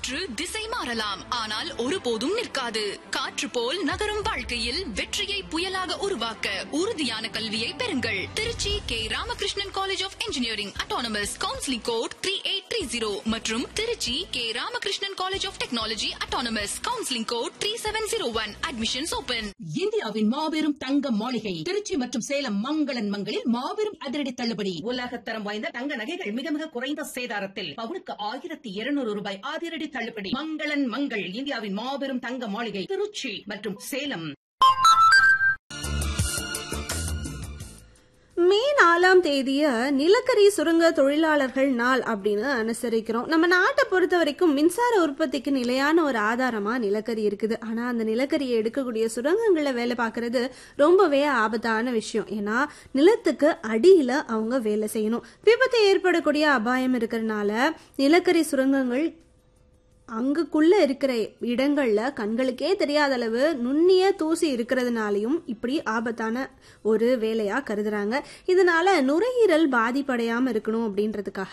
காற்று திசை மாறலாம் ஆனால் ஒருபோதும் நிற்காது காற்று போல் நகரும் வாழ்க்கையில் வெற்றியை புயலாக உருவாக்க உறுதியான கல்வியை பெறுங்கள் Trichy K Ramakrishnan college of engineering autonomous counselling code three eight three zero மற்றும் Trichy K Ramakrishnan college of technology autonomous counselling code three seven zero one admissions open இந்தியாவின் மாபெரும் தங்க மாளிகை திருச்சி மற்றும் சேலம் மங்களன் மங்களில் மாபெரும் அதிரடி தள்ளுபடி உலகத்தரம் வாய்ந்த தங்க நகைகள் மிக மிக குறைந்த சேதாரத்தில் பவுனுக்கு ஆயிரத்தி இருநூறு ரூபாய் அதிரடி தள்ளுபடி மங்களன் மங்கள் இந்தியாவின் மாபெரும் தங்க மாளிகை திருச்சி மற்றும் சேலம் மே நாலாம் தேதிய நிலக்கரி சுரங்க தொழிலாளர்கள் நாள் அப்படின்னு அனுசரிக்கிறோம் நம்ம நாட்டை பொறுத்த வரைக்கும் மின்சார உற்பத்திக்கு நிலையான ஒரு ஆதாரமா நிலக்கரி இருக்குது ஆனா அந்த நிலக்கரியை எடுக்கக்கூடிய சுரங்கங்கள்ல வேலை பார்க்கறது ரொம்பவே ஆபத்தான விஷயம் ஏன்னா நிலத்துக்கு அடியில அவங்க வேலை செய்யணும் விபத்து ஏற்படக்கூடிய அபாயம் இருக்கிறதுனால நிலக்கரி சுரங்கங்கள் அங்குக்குள்ள இருக்கிற இடங்கள்ல கண்களுக்கே தெரியாத அளவு நுண்ணிய தூசி இருக்கிறதுனாலையும் இப்படி ஆபத்தான ஒரு வேலையா கருதுறாங்க இதனால நுரையீரல் பாதிப்படையாம இருக்கணும் அப்படின்றதுக்காக